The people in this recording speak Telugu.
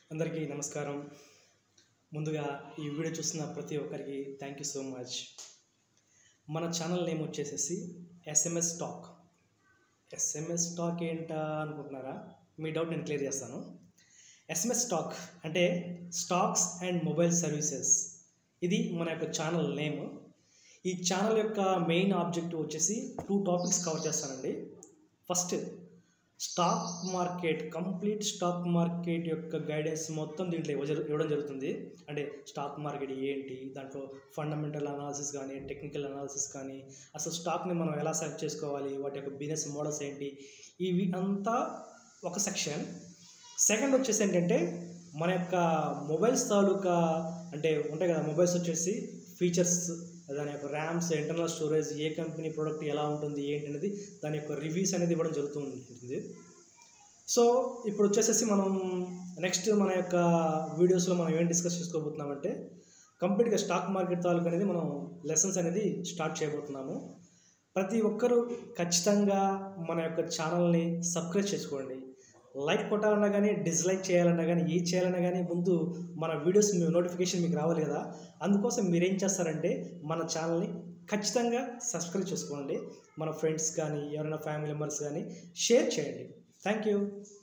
అందరికీ నమస్కారం ముందుగా ఈ వీడియో చూస్తున్న ప్రతి ఒక్కరికి థ్యాంక్ యూ సో మచ్ మన ఛానల్ నేమ్ వచ్చేసేసి ఎస్ఎంఎస్ టాక్ ఎస్ఎంఎస్ టాక్ ఏంటా అనుకుంటున్నారా మీ డౌట్ నేను క్లియర్ చేస్తాను ఎస్ఎంఎస్ టాక్ అంటే స్టాక్స్ అండ్ మొబైల్ సర్వీసెస్ ఇది మన యొక్క ఛానల్ నేమ్ ఈ ఛానల్ యొక్క మెయిన్ ఆబ్జెక్టివ్ వచ్చేసి టూ టాపిక్స్ కవర్ చేస్తానండి first stock market complete stock market యొక్క గైడెన్స్ మొత్తం దీంట్లో ఇవ్వ జరు- ఇవ్వడం జరుగుతుంది అంటే స్టాక్ మార్కెట్ ఏంటి దాంట్లో ఫండమెంటల్ అనాలిసిస్ కానీ టెక్నికల్ అనాలిసిస్ కానీ అసలు స్టాక్ని మనం ఎలా సెలెక్ట్ చేసుకోవాలి వాటి యొక్క బిజినెస్ మోడల్స్ ఏంటి ఇవి అంతా ఒక సెక్షన్ సెకండ్ వచ్చేసి ఏంటంటే మన యొక్క మొబైల్స్ తాలూకా అంటే ఉంటాయి కదా మొబైల్స్ వచ్చేసి ఫీచర్స్ దాని యొక్క ర్యామ్స్ ఇంటర్నల్ స్టోరేజ్ ఏ కంపెనీ ప్రోడక్ట్ ఎలా ఉంటుంది ఏంటి అనేది దాని యొక్క రివ్యూస్ అనేది ఇవ్వడం జరుగుతూ ఉంటుంది సో ఇప్పుడు వచ్చేసేసి మనం నెక్స్ట్ మన యొక్క వీడియోస్లో మనం ఏం డిస్కస్ చేసుకోబోతున్నామంటే కంప్లీట్గా స్టాక్ మార్కెట్ తాలూకు అనేది మనం లెసన్స్ అనేది స్టార్ట్ చేయబోతున్నాము ప్రతి ఒక్కరూ ఖచ్చితంగా మన యొక్క ఛానల్ని సబ్స్క్రైబ్ చేసుకోండి లైక్ కొట్టాలన్నా కానీ డిస్లైక్ చేయాలన్నా కానీ ఏ చేయాలన్నా కానీ ముందు మన వీడియోస్ మీ నోటిఫికేషన్ మీకు రావాలి కదా అందుకోసం మీరు ఏం చేస్తారంటే మన ఛానల్ని ఖచ్చితంగా సబ్స్క్రైబ్ చేసుకోండి మన ఫ్రెండ్స్ కానీ ఎవరైనా ఫ్యామిలీ మెంబర్స్ కానీ షేర్ చేయండి థ్యాంక్ యూ